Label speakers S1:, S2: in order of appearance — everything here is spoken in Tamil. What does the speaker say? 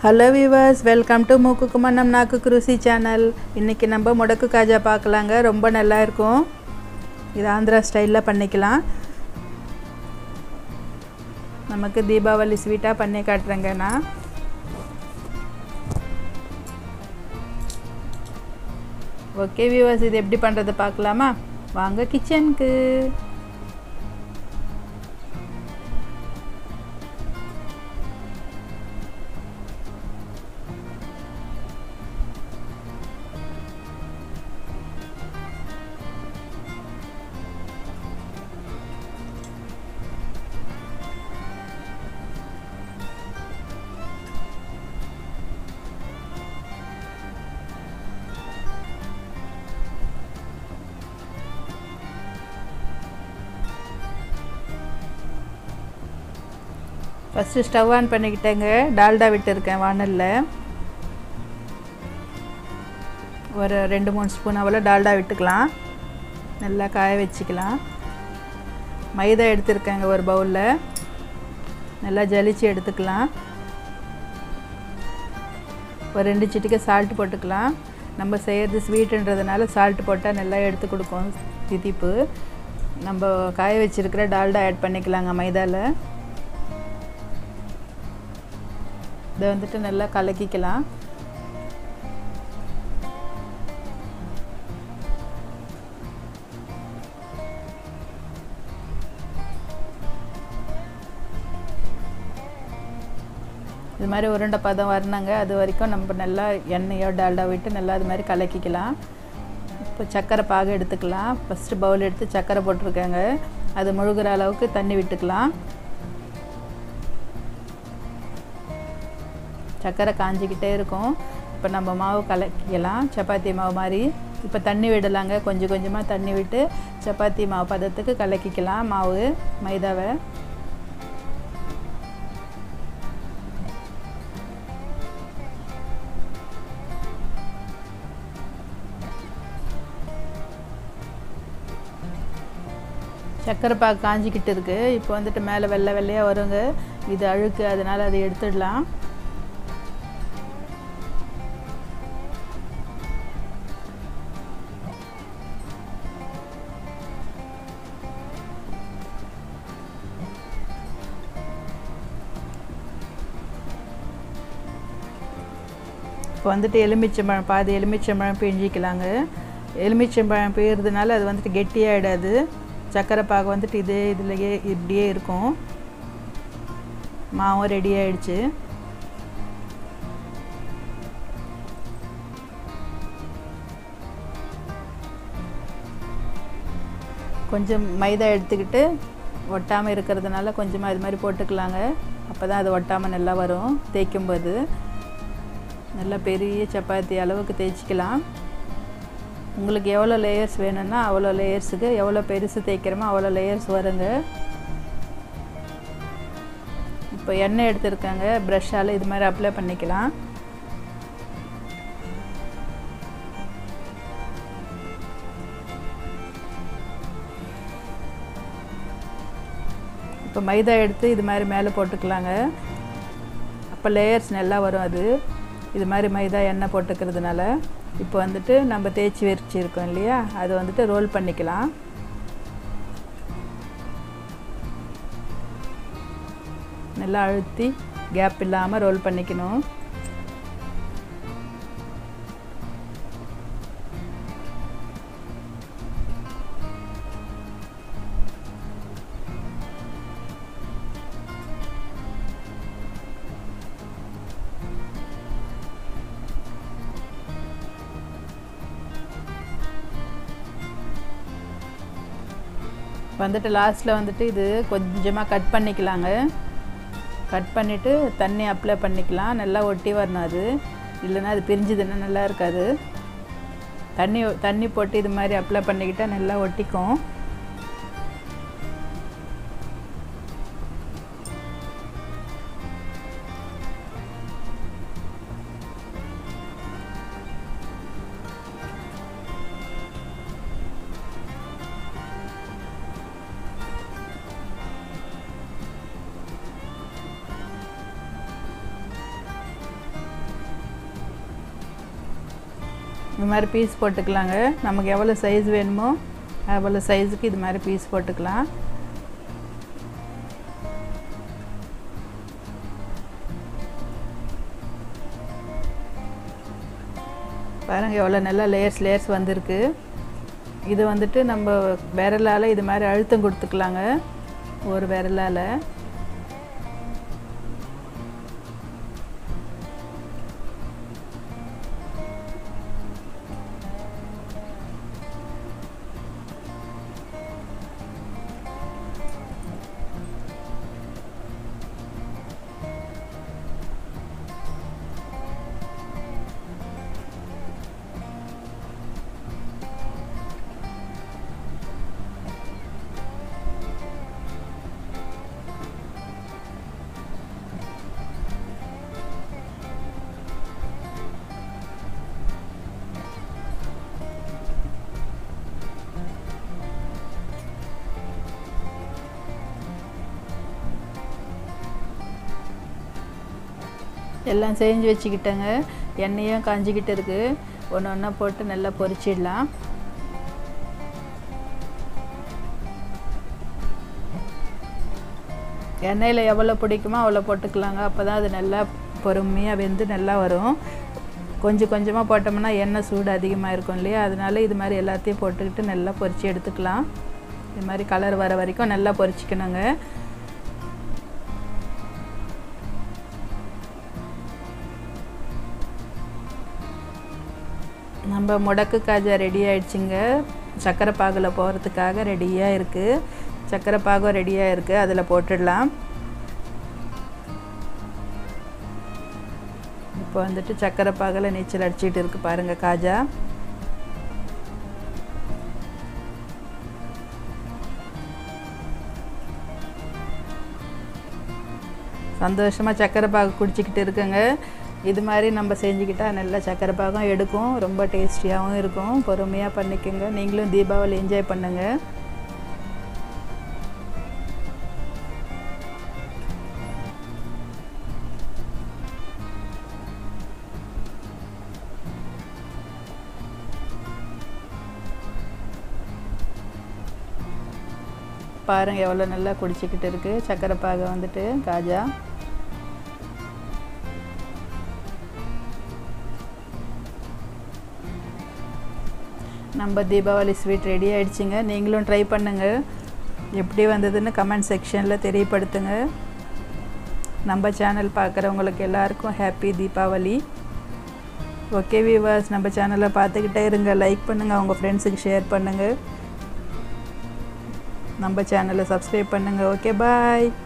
S1: ஹலோ விவர்ஸ் வெல்கம் டு மூக்கு குமண்ணம் நாக்கு குருசி சேனல் இன்றைக்கி நம்ம முடக்கு காஜா பார்க்கலாங்க ரொம்ப நல்லா இருக்கும் இது ஆந்திரா ஸ்டைலில் பண்ணிக்கலாம் நமக்கு தீபாவளி ஸ்வீட்டாக பண்ணி காட்டுறேங்க நான் ஓகே வியூவர்ஸ் இது எப்படி பண்ணுறது பார்க்கலாமா வாங்க கிச்சனுக்கு ஃபஸ்ட்டு ஸ்டவ் ஆன் பண்ணிக்கிட்டேங்க டால்டா விட்டுருக்கேன் வானலில் ஒரு ரெண்டு மூணு ஸ்பூன் அவ்வளோ டால்டா விட்டுக்கலாம் நல்லா காய வச்சுக்கலாம் மைதா எடுத்துருக்கேங்க ஒரு பவுலில் நல்லா ஜலிச்சு எடுத்துக்கலாம் ஒரு ரெண்டு சிட்டிக்கு சால்ட் போட்டுக்கலாம் நம்ம செய்கிறது ஸ்வீட்டுன்றதுனால சால்ட் போட்டால் நல்லா எடுத்து கொடுக்கும் திதிப்பு நம்ம காய வச்சுருக்கிற டால்டா ஆட் பண்ணிக்கலாங்க மைதாவில் இதை வந்துட்டு நல்லா கலக்கிக்கலாம் இது மாதிரி உருண்டை பதம் வரணுங்க அது வரைக்கும் நம்ம நல்லா எண்ணெயோ டால்டா விட்டு நல்லா அது மாதிரி கலக்கிக்கலாம் இப்போ சர்க்கரை பாகு எடுத்துக்கலாம் ஃபஸ்ட்டு பவுல் எடுத்து சர்க்கரை போட்டிருக்கேங்க அது முழுகிற அளவுக்கு தண்ணி விட்டுக்கலாம் சர்க்கரை காஞ்சிக்கிட்டே இருக்கும் இப்போ நம்ம மாவு கலக்கிக்கலாம் சப்பாத்தி மாவு மாதிரி இப்போ தண்ணி விடலாங்க கொஞ்சம் கொஞ்சமாக தண்ணி விட்டு சப்பாத்தி மாவு பதத்துக்கு கலக்கிக்கலாம் மாவு மைதாவை சர்க்கரை பாகு காஞ்சிக்கிட்டு இருக்குது இப்போ வந்துட்டு மேலே வெள்ளை வெள்ளையாக வருங்க இது அழுக்கு அதனால் அதை எடுத்துடலாம் இப்போ வந்துட்டு எலுமிச்சம்பழம் பாதி எலுமிச்சம்பழம் பிழிஞ்சிக்கலாங்க எலுமிச்சம்பழம் பிழிறதுனால அது வந்துட்டு கெட்டியாகிடாது சர்க்கரை பாகு வந்துட்டு இதே இதுலையே இப்படியே இருக்கும் மாவும் ரெடி ஆயிடுச்சு கொஞ்சம் மைதா எடுத்துக்கிட்டு ஒட்டாமல் இருக்கிறதுனால கொஞ்சமாக இது மாதிரி போட்டுக்கலாங்க அப்போ தான் அது ஒட்டாமல் நல்லா வரும் தேய்க்கும்போது நல்லா பெரிய சப்பாத்தி அளவுக்கு தேய்ச்சிக்கலாம் உங்களுக்கு எவ்வளோ லேயர்ஸ் வேணும்னா அவ்வளோ லேயர்ஸுக்கு எவ்வளோ பெருசு தேய்க்கிறோமோ அவ்வளோ லேயர்ஸ் வருங்க இப்போ எண்ணெய் எடுத்துருக்காங்க ப்ரஷ்ஷால் இது மாதிரி அப்ளை பண்ணிக்கலாம் இப்போ மைதா எடுத்து இது மாதிரி மேலே போட்டுக்கலாங்க அப்போ லேயர்ஸ் நல்லா வரும் அது இது மாதிரி மைதா எண்ணெய் போட்டுக்கிறதுனால இப்போ வந்துட்டு நம்ம தேய்ச்சி வச்சிருக்கோம் இல்லையா அது வந்துட்டு ரோல் பண்ணிக்கலாம் நல்லா அழுத்தி கேப் இல்லாமல் ரோல் பண்ணிக்கணும் வந்துட்டு லாஸ்ட்டில் வந்துட்டு இது கொஞ்சமாக கட் பண்ணிக்கலாங்க கட் பண்ணிவிட்டு தண்ணி அப்ளை பண்ணிக்கலாம் நல்லா ஒட்டி வரணும் அது இல்லைன்னா அது பிரிஞ்சுதுன்னா நல்லா இருக்காது தண்ணி தண்ணி போட்டு இது மாதிரி அப்ளை பண்ணிக்கிட்டால் நல்லா ஒட்டிக்கும் இந்த மாதிரி பீஸ் போட்டுக்கலாங்க நமக்கு எவ்வளோ சைஸ் வேணுமோ அவ்வளோ சைஸுக்கு இது மாதிரி பீஸ் போட்டுக்கலாம் பாருங்கள் எவ்வளோ நல்லா லேயர்ஸ் லேயர்ஸ் வந்திருக்கு இது வந்துட்டு நம்ம விரலால் இது மாதிரி அழுத்தம் கொடுத்துக்கலாங்க ஒரு விரலால் எல்லாம் செஞ்சு வச்சுக்கிட்டேங்க எண்ணெயும் காஞ்சிக்கிட்டு இருக்குது ஒன்று ஒன்றா போட்டு நல்லா பொரிச்சிடலாம் எண்ணெயில் எவ்வளோ பிடிக்குமோ அவ்வளோ போட்டுக்கலாங்க அப்போ தான் அது நல்லா பொறுமையாக வெந்து நல்லா வரும் கொஞ்சம் கொஞ்சமாக போட்டோம்னா எண்ணெய் சூடு அதிகமாக இருக்கும் இல்லையா அதனால இது மாதிரி எல்லாத்தையும் போட்டுக்கிட்டு நல்லா பொரித்து எடுத்துக்கலாம் இது மாதிரி கலர் வர வரைக்கும் நல்லா பொரிச்சிக்கணுங்க நம்ம முடக்கு காஜா ரெடி ஆயிடுச்சுங்க சர்க்கரை பாகில் போகிறதுக்காக ரெடியாக இருக்குது சர்க்கரை பாகம் ரெடியாக இருக்குது அதில் போட்டுடலாம் இப்போ வந்துட்டு சர்க்கரை பாகில் நீச்சல் அடிச்சிட்டு இருக்கு பாருங்கள் காஜா சந்தோஷமாக சர்க்கரை பாகு குடிச்சிக்கிட்டு இருக்குங்க இது மாதிரி நம்ம செஞ்சுக்கிட்டால் நல்லா சர்க்கரை பாகம் எடுக்கும் ரொம்ப டேஸ்டியாகவும் இருக்கும் பொறுமையாக பண்ணிக்கோங்க நீங்களும் தீபாவளி என்ஜாய் பண்ணுங்கள் பாருங்கள் எவ்வளோ நல்லா குடிச்சிக்கிட்டு இருக்குது சர்க்கரை பாகை வந்துட்டு காஜா நம்ம தீபாவளி ஸ்வீட் ரெடி ஆயிடுச்சுங்க நீங்களும் ட்ரை பண்ணுங்கள் எப்படி வந்ததுன்னு கமெண்ட் செக்ஷனில் தெரியப்படுத்துங்க நம்ம சேனல் பார்க்குறவங்களுக்கு எல்லாருக்கும் ஹாப்பி தீபாவளி ஓகே வியூவர்ஸ் நம்ம சேனலை பார்த்துக்கிட்டே இருங்க லைக் பண்ணுங்கள் உங்கள் ஃப்ரெண்ட்ஸுக்கு ஷேர் பண்ணுங்கள் நம்ம சேனலை சப்ஸ்கிரைப் பண்ணுங்கள் ஓகே பாய்